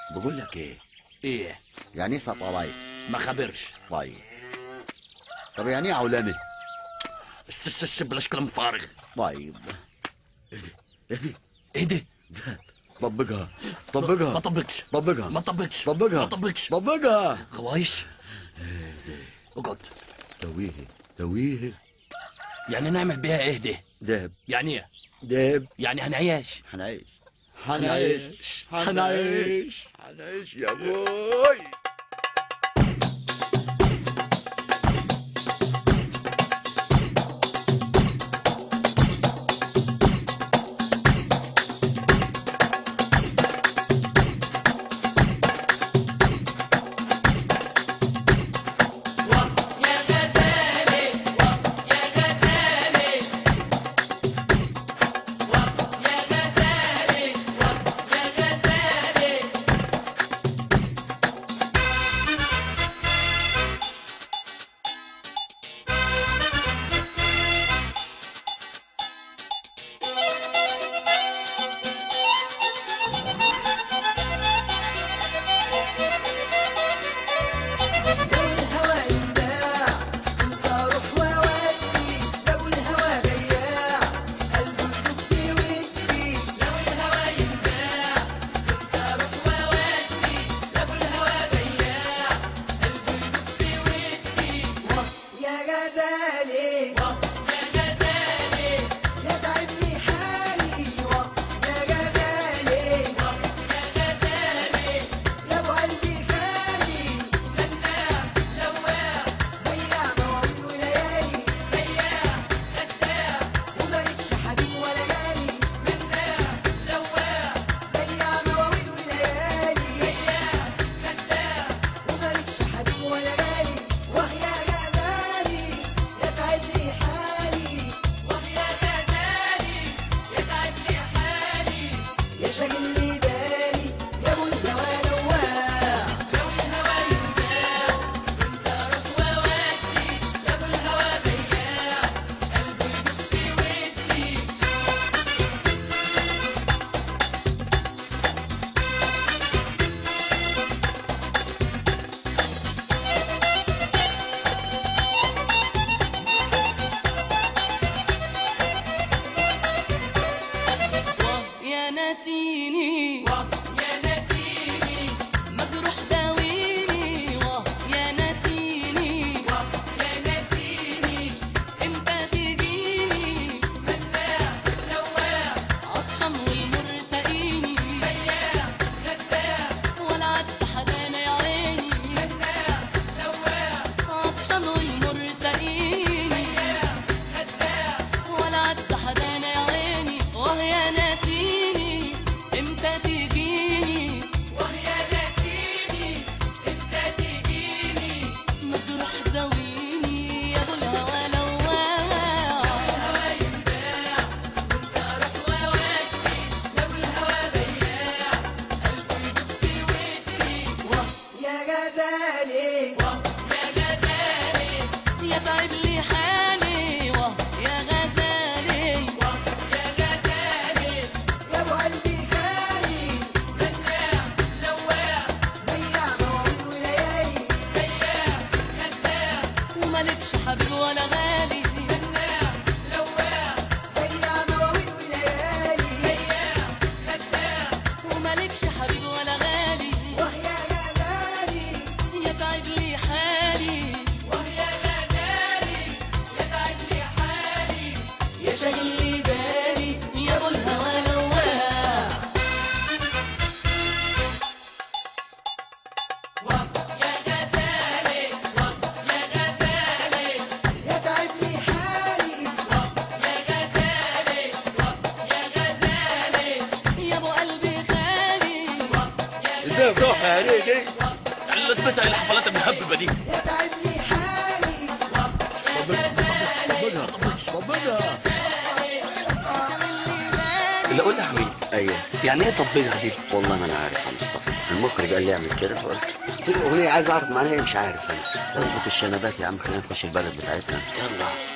بقول لك ايه ايه يعني ايه سطلايت ما خبرش طيب طب يعني ايه عولمه ش- ش- ش- بلاش كلام فارغ طيب اهدي اهدي ايه ده طبقها طبقها ما طبقش طبقها ما طبقش طبقها ما طبقش طبقها خوايش اقعد تويه تويه يعني نعمل بيها ايه ده داب يعني ايه داب يعني هنعيش حنعيش حنعيش. حنعيش. حنعيش يا بوي لو الهوى ينداع انت روح وودي لو الهوى بياع قلبي يدق ويسري لو الهوى ينداع انت روح وودي لو الهوى بياع قلبي يدق ويسري يا غزالي يا غزالي يا تعب لي حالي يا غزالي يا غزالي يا ابو قلبي خالي بياع مواويل وليالي بياع غساع ومالكش حبيب ولا جالي مناع لواع بياع مواويل وليالي بياع غساع ومالكش حبيب ولا جالي وهي غزالي يتعب لي حالي وهي غزالي يتعب لي حالي يا شاغل لي بالي يا ابو الهوى لواع لو الهوى ينداع يا ناسيني يا ناسيني مجروح داويني واه يا ناسيني يا ناسيني امتى تجيني مناع لواع عطشان والمر سقيني بياع غساع ولا عدت حنان يا عيني مناع لواع عطشان والمر سقيني بياع غساع ولا عدت حنان يا عيني وهي ناسيني امتى تجيني وهي ناسيني امتى تجيني مجروح داويني يا ابو الهوى لواع يا غزالي يا تعب لي حالي واه يا غزالي يا ابو قلبي خالي مناع لواع بياع مواويل وليالي بياع غساع ومالكش حبيب ولا غالي مناع لواع بياع مواويل وليالي بياع غساع ومالكش حبيب ولا غالي وهي غزالي يتعب لي حالي وهي غزالي يتعب لي حالي يا شاغل لي بالي يا ابو الهوى لواع يتعب لي حالي يا ابو قلبي خالي داب روح يا ريقي يعني لازمتها ايه الحفلات المهببه دي يتعب لي حالي طبقها طبقها عشان اللي غالي اللي اقول يا حبيبي ايوه يعني ايه طبقها دي والله ما انا عارف يا مصطفى المخرج قال لي اعمل كده فقلت قلت له الاغنيه عايز اعرف معناها ايه مش عارف انا اظبط الشنبات يا عم خلينا نخش البلد بتاعتنا يلا